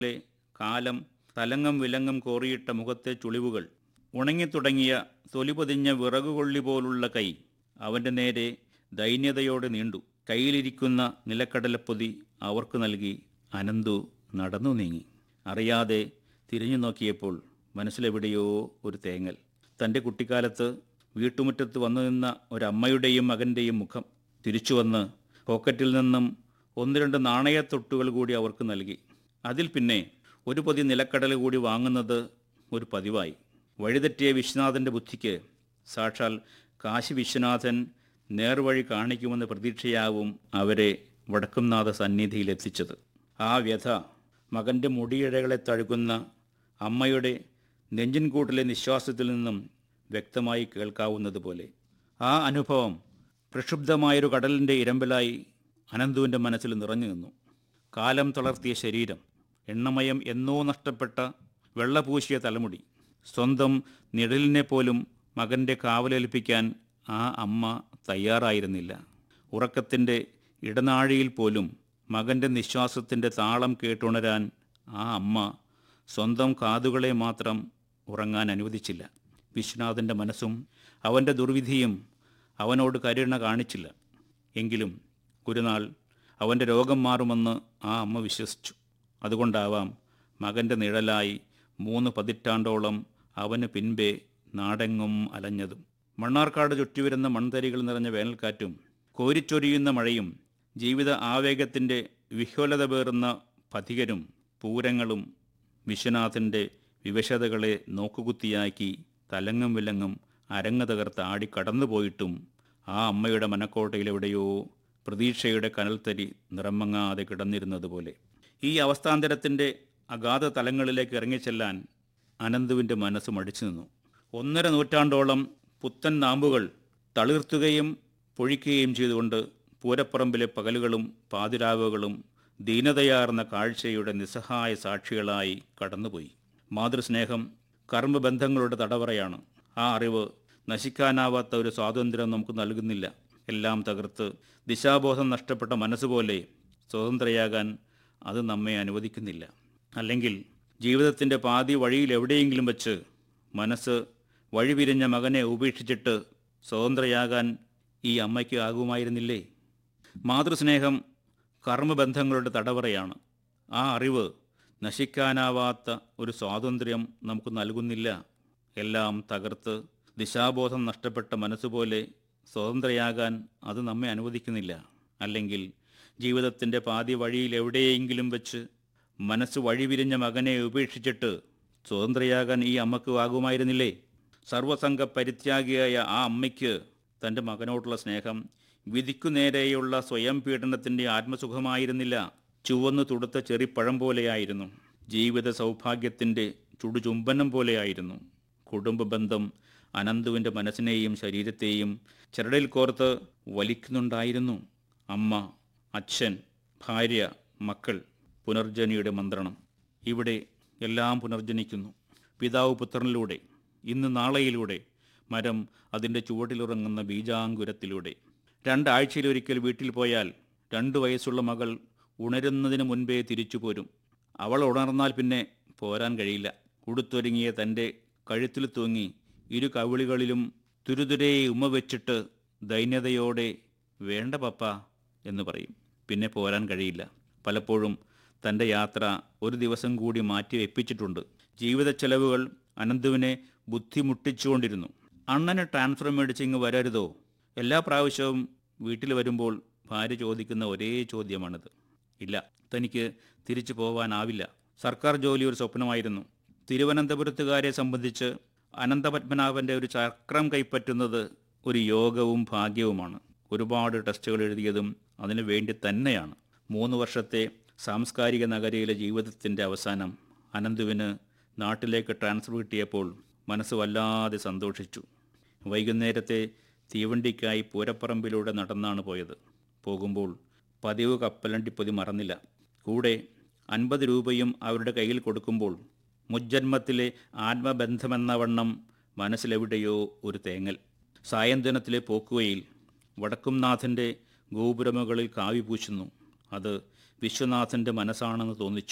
ലെ കാലം തലങ്ങം വിലങ്ങം കോറിയിട്ട മുഖത്തെ ചുളിവുകൾ ഉണങ്ങിത്തുടങ്ങിയ തൊലിപൊതിഞ്ഞ വിറകുകൊള്ളി പോലുള്ള കൈ അവൻ്റെ നേരെ ദൈന്യതയോടെ നീണ്ടു കയ്യിലിരിക്കുന്ന നിലക്കടലപ്പൊതി അവർക്ക് നൽകി അനന്തു നടന്നു നീങ്ങി അറിയാതെ തിരിഞ്ഞു നോക്കിയപ്പോൾ മനസ്സിലെവിടെയോ ഒരു തേങ്ങൽ തൻ്റെ കുട്ടിക്കാലത്ത് വീട്ടുമുറ്റത്ത് വന്നു നിന്ന ഒരമ്മയുടെയും മകൻ്റെയും മുഖം തിരിച്ചു വന്ന് പോക്കറ്റിൽ നിന്നും ഒന്ന് രണ്ട് നാണയത്തൊട്ടുകൾ കൂടി അവർക്ക് നൽകി അതിൽ പിന്നെ ഒരു പൊതി നിലക്കടൽ കൂടി വാങ്ങുന്നത് ഒരു പതിവായി വഴിതെറ്റിയ വിശ്വനാഥൻ്റെ ബുദ്ധിക്ക് സാക്ഷാൽ കാശി വിശ്വനാഥൻ നേർവഴി കാണിക്കുമെന്ന പ്രതീക്ഷയാവും അവരെ വടക്കുംനാഥ സന്നിധിയിലെത്തിച്ചത് ആ വ്യഥ മകൻ്റെ മുടിയിഴകളെ തഴുകുന്ന അമ്മയുടെ നെഞ്ചിൻകൂട്ടിലെ നിശ്വാസത്തിൽ നിന്നും വ്യക്തമായി കേൾക്കാവുന്നത് പോലെ ആ അനുഭവം പ്രക്ഷുബ്ധമായൊരു കടലിൻ്റെ ഇരമ്പലായി അനന്തുവിൻ്റെ മനസ്സിൽ നിറഞ്ഞു നിന്നു കാലം തളർത്തിയ ശരീരം എണ്ണമയം എന്നോ നഷ്ടപ്പെട്ട വെള്ളപൂശിയ തലമുടി സ്വന്തം നിഴലിനെ പോലും മകൻ്റെ കാവലേൽപ്പിക്കാൻ ആ അമ്മ തയ്യാറായിരുന്നില്ല ഉറക്കത്തിൻ്റെ ഇടനാഴിയിൽ പോലും മകൻ്റെ നിശ്വാസത്തിൻ്റെ താളം കേട്ടുണരാൻ ആ അമ്മ സ്വന്തം കാതുകളെ മാത്രം ഉറങ്ങാൻ അനുവദിച്ചില്ല വിശ്വനാഥൻ്റെ മനസ്സും അവൻ്റെ ദുർവിധിയും അവനോട് കരുണ കാണിച്ചില്ല എങ്കിലും ഒരു നാൾ അവൻ്റെ രോഗം മാറുമെന്ന് ആ അമ്മ വിശ്വസിച്ചു അതുകൊണ്ടാവാം മകൻ്റെ നിഴലായി മൂന്ന് പതിറ്റാണ്ടോളം അവന് പിൻപേ നാടെങ്ങും അലഞ്ഞതും മണ്ണാർക്കാട് ചുറ്റിവരുന്ന മൺതരികൾ നിറഞ്ഞ വേനൽക്കാറ്റും കോരിച്ചൊരിയുന്ന മഴയും ജീവിത ആവേഗത്തിൻ്റെ വിഹ്വലത പേറുന്ന പഥികരും പൂരങ്ങളും വിശ്വനാഥൻ്റെ വിവശതകളെ നോക്കുകുത്തിയാക്കി തലങ്ങും വിലങ്ങും അരങ്ങ് തകർത്ത് ആടി കടന്നുപോയിട്ടും ആ അമ്മയുടെ മനക്കോട്ടയിലെവിടെയോ പ്രതീക്ഷയുടെ കനൽത്തരി നിറമങ്ങാതെ കിടന്നിരുന്നതുപോലെ ഈ അവസ്ഥാന്തരത്തിൻ്റെ അഗാധ തലങ്ങളിലേക്ക് ഇറങ്ങിച്ചെല്ലാൻ അനന്തുവിൻ്റെ മനസ്സ് മടിച്ചു നിന്നു ഒന്നര നൂറ്റാണ്ടോളം പുത്തൻ നാമ്പുകൾ തളിർത്തുകയും പൊഴിക്കുകയും ചെയ്തുകൊണ്ട് പൂരപ്പറമ്പിലെ പകലുകളും പാതിരാവുകളും ദീനതയാർന്ന കാഴ്ചയുടെ നിസ്സഹായ സാക്ഷികളായി കടന്നുപോയി മാതൃസ്നേഹം കർമ്മബന്ധങ്ങളുടെ തടവറയാണ് ആ അറിവ് നശിക്കാനാവാത്ത ഒരു സ്വാതന്ത്ര്യം നമുക്ക് നൽകുന്നില്ല എല്ലാം തകർത്ത് ദിശാബോധം നഷ്ടപ്പെട്ട മനസ്സുപോലെ സ്വതന്ത്രയാകാൻ അത് നമ്മെ അനുവദിക്കുന്നില്ല അല്ലെങ്കിൽ ജീവിതത്തിൻ്റെ പാതി വഴിയിൽ എവിടെയെങ്കിലും വെച്ച് മനസ്സ് വഴിപിരിഞ്ഞ മകനെ ഉപേക്ഷിച്ചിട്ട് സ്വതന്ത്രയാകാൻ ഈ അമ്മയ്ക്ക് ആകുമായിരുന്നില്ലേ മാതൃസ്നേഹം കർമ്മബന്ധങ്ങളുടെ തടവറയാണ് ആ അറിവ് നശിക്കാനാവാത്ത ഒരു സ്വാതന്ത്ര്യം നമുക്ക് നൽകുന്നില്ല എല്ലാം തകർത്ത് ദിശാബോധം നഷ്ടപ്പെട്ട മനസ്സുപോലെ സ്വതന്ത്രയാകാൻ അത് നമ്മെ അനുവദിക്കുന്നില്ല അല്ലെങ്കിൽ ജീവിതത്തിൻ്റെ പാതി വഴിയിൽ എവിടെയെങ്കിലും വെച്ച് മനസ്സ് വഴിവിരിഞ്ഞ മകനെ ഉപേക്ഷിച്ചിട്ട് സ്വതന്ത്രയാകാൻ ഈ അമ്മക്ക് ആകുമായിരുന്നില്ലേ സർവസംഘ പരിത്യാഗിയായ ആ അമ്മയ്ക്ക് തൻ്റെ മകനോടുള്ള സ്നേഹം വിധിക്കു നേരെയുള്ള സ്വയം പീഡനത്തിൻ്റെ ആത്മസുഖമായിരുന്നില്ല ചുവന്നു തുടുത്ത ചെറിപ്പഴം പോലെയായിരുന്നു ജീവിത സൗഭാഗ്യത്തിൻ്റെ ചുടുചുംബനം പോലെയായിരുന്നു കുടുംബ ബന്ധം അനന്തുവിൻ്റെ മനസ്സിനെയും ശരീരത്തെയും ചരടിൽ കോർത്ത് വലിക്കുന്നുണ്ടായിരുന്നു അമ്മ അച്ഛൻ ഭാര്യ മക്കൾ പുനർജനിയുടെ മന്ത്രണം ഇവിടെ എല്ലാം പുനർജനിക്കുന്നു പിതാവ് പുത്രനിലൂടെ ഇന്ന് നാളെയിലൂടെ മരം അതിൻ്റെ ചുവട്ടിലുറങ്ങുന്ന ബീജാങ്കുരത്തിലൂടെ രണ്ടാഴ്ചയിലൊരിക്കൽ വീട്ടിൽ പോയാൽ രണ്ടു വയസ്സുള്ള മകൾ ഉണരുന്നതിന് മുൻപേ തിരിച്ചു പോരും അവൾ ഉണർന്നാൽ പിന്നെ പോരാൻ കഴിയില്ല ഉടുത്തൊരുങ്ങിയ തൻ്റെ കഴുത്തിൽ തൂങ്ങി ഇരു കവിളികളിലും തുരുതുരേ ഉമ്മ വെച്ചിട്ട് ദൈന്യതയോടെ വേണ്ട പപ്പ എന്ന് പറയും പിന്നെ പോരാൻ കഴിയില്ല പലപ്പോഴും തൻ്റെ യാത്ര ഒരു ദിവസം കൂടി മാറ്റി വെപ്പിച്ചിട്ടുണ്ട് ജീവിത ചെലവുകൾ അനന്തുവിനെ ബുദ്ധിമുട്ടിച്ചുകൊണ്ടിരുന്നു അണ്ണന് ട്രാൻസ്ഫർ മേടിച്ചിങ്ങ് വരരുതോ എല്ലാ പ്രാവശ്യവും വീട്ടിൽ വരുമ്പോൾ ഭാര്യ ചോദിക്കുന്ന ഒരേ ചോദ്യമാണിത് ഇല്ല തനിക്ക് തിരിച്ചു പോവാനാവില്ല സർക്കാർ ജോലി ഒരു സ്വപ്നമായിരുന്നു തിരുവനന്തപുരത്തുകാരെ സംബന്ധിച്ച് അനന്തപത്മനാഭൻ്റെ ഒരു ചക്രം കൈപ്പറ്റുന്നത് ഒരു യോഗവും ഭാഗ്യവുമാണ് ഒരുപാട് ടെസ്റ്റുകൾ എഴുതിയതും അതിനു വേണ്ടി തന്നെയാണ് മൂന്ന് വർഷത്തെ സാംസ്കാരിക നഗരിയിലെ ജീവിതത്തിൻ്റെ അവസാനം അനന്തുവിന് നാട്ടിലേക്ക് ട്രാൻസ്ഫർ കിട്ടിയപ്പോൾ മനസ്സ് വല്ലാതെ സന്തോഷിച്ചു വൈകുന്നേരത്തെ തീവണ്ടിക്കായി പൂരപ്പറമ്പിലൂടെ നടന്നാണ് പോയത് പോകുമ്പോൾ പതിവ് കപ്പലണ്ടിപ്പൊതി മറന്നില്ല കൂടെ അൻപത് രൂപയും അവരുടെ കയ്യിൽ കൊടുക്കുമ്പോൾ മുജ്ജന്മത്തിലെ ആത്മബന്ധമെന്ന വണ്ണം മനസ്സിലെവിടെയോ ഒരു തേങ്ങൽ സായന്തനത്തിലെ പോക്കുവയിൽ വടക്കുംനാഥൻ്റെ ഗോപുരമുകളിൽ കാവി പൂശുന്നു അത് വിശ്വനാഥൻ്റെ മനസ്സാണെന്ന് തോന്നിച്ചു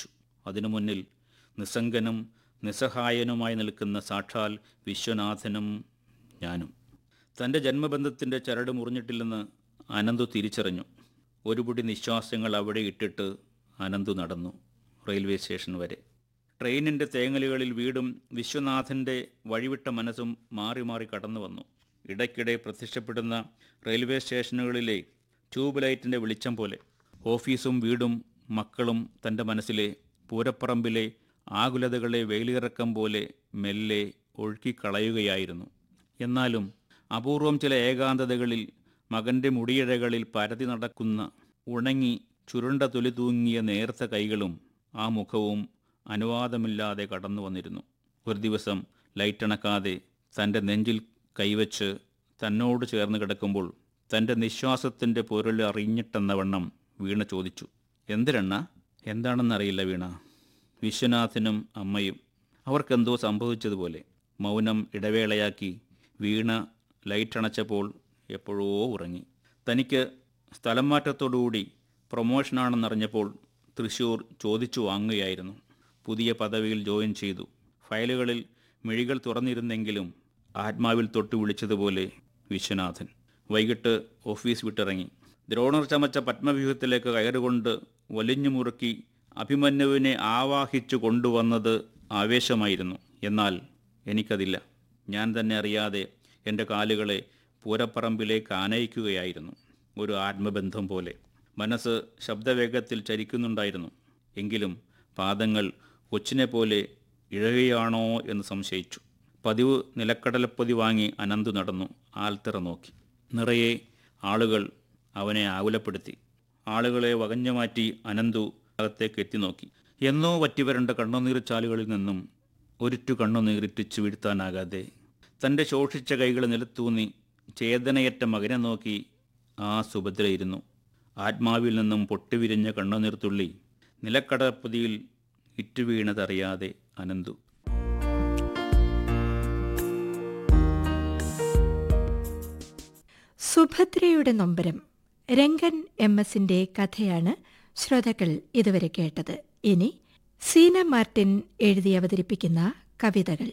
അതിനു മുന്നിൽ നിസ്സംഗനും നിസ്സഹായനുമായി നിൽക്കുന്ന സാക്ഷാൽ വിശ്വനാഥനും ഞാനും തൻ്റെ ജന്മബന്ധത്തിൻ്റെ ചരട് മുറിഞ്ഞിട്ടില്ലെന്ന് അനന്തു തിരിച്ചറിഞ്ഞു ഒരു പിടി നിശ്വാസങ്ങൾ അവിടെ ഇട്ടിട്ട് അനന്തു നടന്നു റെയിൽവേ സ്റ്റേഷൻ വരെ ട്രെയിനിൻ്റെ തേങ്ങലുകളിൽ വീടും വിശ്വനാഥൻ്റെ വഴിവിട്ട മനസ്സും മാറി മാറി കടന്നു വന്നു ഇടയ്ക്കിടെ പ്രത്യക്ഷപ്പെടുന്ന റെയിൽവേ സ്റ്റേഷനുകളിലെ ട്യൂബ് ലൈറ്റിൻ്റെ വെളിച്ചം പോലെ ഓഫീസും വീടും മക്കളും തൻ്റെ മനസ്സിലെ പൂരപ്പറമ്പിലെ ആകുലതകളെ വെയിലിറക്കം പോലെ മെല്ലെ ഒഴുക്കിക്കളയുകയായിരുന്നു എന്നാലും അപൂർവം ചില ഏകാന്തതകളിൽ മകൻ്റെ മുടിയിഴകളിൽ പരതി നടക്കുന്ന ഉണങ്ങി ചുരുണ്ട തൊലി തൂങ്ങിയ നേർത്ത കൈകളും ആ മുഖവും അനുവാദമില്ലാതെ കടന്നു വന്നിരുന്നു ഒരു ദിവസം ലൈറ്റണക്കാതെ തൻ്റെ നെഞ്ചിൽ കൈവച്ച് തന്നോട് ചേർന്ന് കിടക്കുമ്പോൾ തൻ്റെ നിശ്വാസത്തിൻ്റെ പൊരുൾ അറിഞ്ഞിട്ടെന്ന വണ്ണം വീണ ചോദിച്ചു എന്തിനെണ്ണ എന്താണെന്നറിയില്ല വീണ വിശ്വനാഥനും അമ്മയും അവർക്കെന്തോ സംഭവിച്ചതുപോലെ മൗനം ഇടവേളയാക്കി വീണ ലൈറ്റണച്ചപ്പോൾ എപ്പോഴോ ഉറങ്ങി തനിക്ക് സ്ഥലം മാറ്റത്തോടുകൂടി പ്രൊമോഷനാണെന്നറിഞ്ഞപ്പോൾ തൃശൂർ ചോദിച്ചു വാങ്ങുകയായിരുന്നു പുതിയ പദവിയിൽ ജോയിൻ ചെയ്തു ഫയലുകളിൽ മിഴികൾ തുറന്നിരുന്നെങ്കിലും ആത്മാവിൽ തൊട്ടു വിളിച്ചതുപോലെ വിശ്വനാഥൻ വൈകിട്ട് ഓഫീസ് വിട്ടിറങ്ങി ദ്രോണർ ചമച്ച പത്മവ്യൂഹത്തിലേക്ക് കയറുകൊണ്ട് വലിഞ്ഞു മുറുക്കി അഭിമന്യുവിനെ ആവാഹിച്ചു കൊണ്ടുവന്നത് ആവേശമായിരുന്നു എന്നാൽ എനിക്കതില്ല ഞാൻ തന്നെ അറിയാതെ എൻ്റെ കാലുകളെ പൂരപ്പറമ്പിലേക്ക് ആനയിക്കുകയായിരുന്നു ഒരു ആത്മബന്ധം പോലെ മനസ്സ് ശബ്ദവേഗത്തിൽ ചരിക്കുന്നുണ്ടായിരുന്നു എങ്കിലും പാദങ്ങൾ കൊച്ചിനെ പോലെ ഇഴയുകയാണോ എന്ന് സംശയിച്ചു പതിവ് നിലക്കടലപ്പൊതി വാങ്ങി അനന്തു നടന്നു ആൽത്തിറ നോക്കി നിറയെ ആളുകൾ അവനെ ആകുലപ്പെടുത്തി ആളുകളെ വകഞ്ഞു മാറ്റി അനന്തു അകത്തേക്ക് എത്തി നോക്കി എന്നോ വറ്റിവരണ്ട കണ്ണുനീർ ചാലുകളിൽ നിന്നും ഒരിറ്റു കണ്ണുനീരിറ്റിച്ചു വീഴ്ത്താനാകാതെ തൻ്റെ ശോഷിച്ച കൈകൾ നിലത്തൂന്നി ചേതനയറ്റ മകനെ നോക്കി ആ സുഭദ്രയിരുന്നു ആത്മാവിൽ നിന്നും പൊട്ടിവിരിഞ്ഞ കണ്ണുനീർത്തുള്ളി നിലക്കടപ്പതിയിൽ ഇറ്റുവീണതറിയാതെ അനന്തു സുഭദ്രയുടെ നൊമ്പരം രംഗൻ എം എസിന്റെ കഥയാണ് ശ്രോതാക്കൾ ഇതുവരെ കേട്ടത് ഇനി സീന മാർട്ടിൻ എഴുതി അവതരിപ്പിക്കുന്ന കവിതകൾ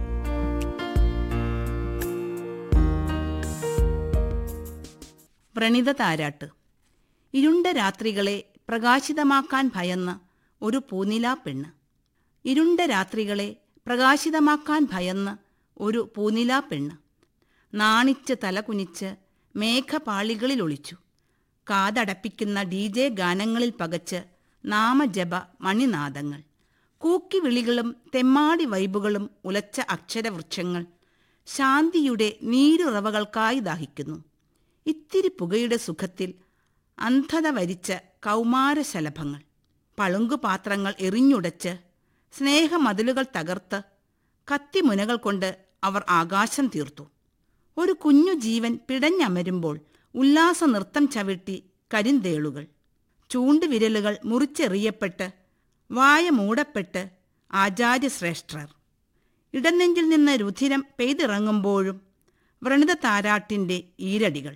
വ്രണിത താരാട്ട് ഇരുണ്ട രാത്രികളെ പ്രകാശിതമാക്കാൻ ഭയന്ന ഒരു പൂനിലാ പെണ്ണ് ഇരുണ്ട രാത്രികളെ പ്രകാശിതമാക്കാൻ ഭയന്ന് ഒരു പൂനിലാ പെണ്ണ് നാണിച്ച് തലകുനിച്ച് മേഘപാളികളിൽ ഒളിച്ചു കാതടപ്പിക്കുന്ന ഡി ജെ ഗാനങ്ങളിൽ പകച്ച് നാമജപ മണിനാദങ്ങൾ കൂക്കി വിളികളും തെമ്മാടി വൈബുകളും ഉലച്ച അക്ഷരവൃക്ഷങ്ങൾ ശാന്തിയുടെ നീരുറവകൾക്കായി ദാഹിക്കുന്നു ഇത്തിരി പുകയുടെ സുഖത്തിൽ അന്ധത വരിച്ച കൗമാരശലഭങ്ങൾ പളുങ്കുപാത്രങ്ങൾ എറിഞ്ഞുടച്ച് സ്നേഹമതിലുകൾ തകർത്ത് കത്തിമുനകൾ കൊണ്ട് അവർ ആകാശം തീർത്തു ഒരു കുഞ്ഞു ജീവൻ പിടഞ്ഞമരുമ്പോൾ ഉല്ലാസ നൃത്തം ചവിട്ടി കരിന്തേളുകൾ ചൂണ്ടുവിരലുകൾ മുറിച്ചെറിയപ്പെട്ട് വായ മൂടപ്പെട്ട് ആചാര്യശ്രേഷ്ഠർ ഇടനെഞ്ചിൽ നിന്ന് രുധിരം പെയ്തിറങ്ങുമ്പോഴും വ്രണിത താരാട്ടിൻ്റെ ഈരടികൾ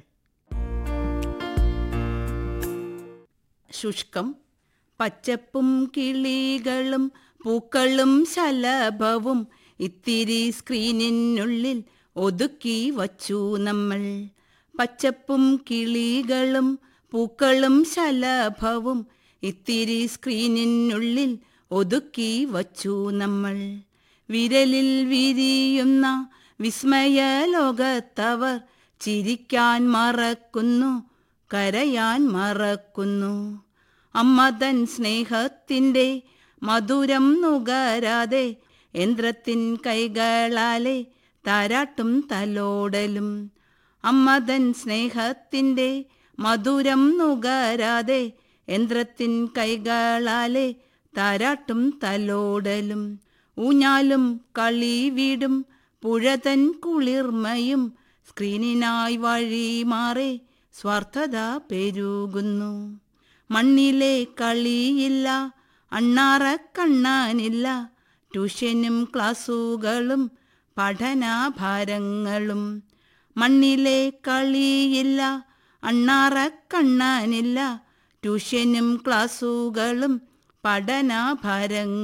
ശുഷ്കം പച്ചപ്പും കിളികളും പൂക്കളും ശലഭവും ഇത്തിരി സ്ക്രീനിനുള്ളിൽ ഒതുക്കി വച്ചു നമ്മൾ പച്ചപ്പും കിളികളും പൂക്കളും ശലഭവും ഇത്തിരി സ്ക്രീനിനുള്ളിൽ ഒതുക്കി വച്ചു നമ്മൾ വിരലിൽ വിരിയുന്ന വിസ്മയ ലോകത്തവർ ചിരിക്കാൻ മറക്കുന്നു കരയാൻ മറക്കുന്നു അമ്മതൻ സ്നേഹത്തിൻ്റെ മധുരം നുകരാതെ യന്ത്രത്തിൻ കൈകളാലെ താരാട്ടും തലോടലും അമ്മതൻ സ്നേഹത്തിൻ്റെ മധുരം നുകരാതെ യന്ത്രത്തിൻ കൈകളാലെ താരാട്ടും തലോടലും ഊഞ്ഞാലും കളി വീടും പുഴതൻ കുളിർമയും സ്ക്രീനിനായി വഴി മാറി സ്വാർത്ഥത പെരുകുന്നു മണ്ണിലെ കളിയില്ല അണ്ണാറ കണ്ണാനില്ല ട്യൂഷനും ക്ലാസുകളും പഠനാഭാരങ്ങളും മണ്ണിലെ കളിയില്ല അണ്ണാറ കണ്ണാനില്ല ട്യൂഷനും ക്ലാസുകളും പഠനാഭരങ്ങൾ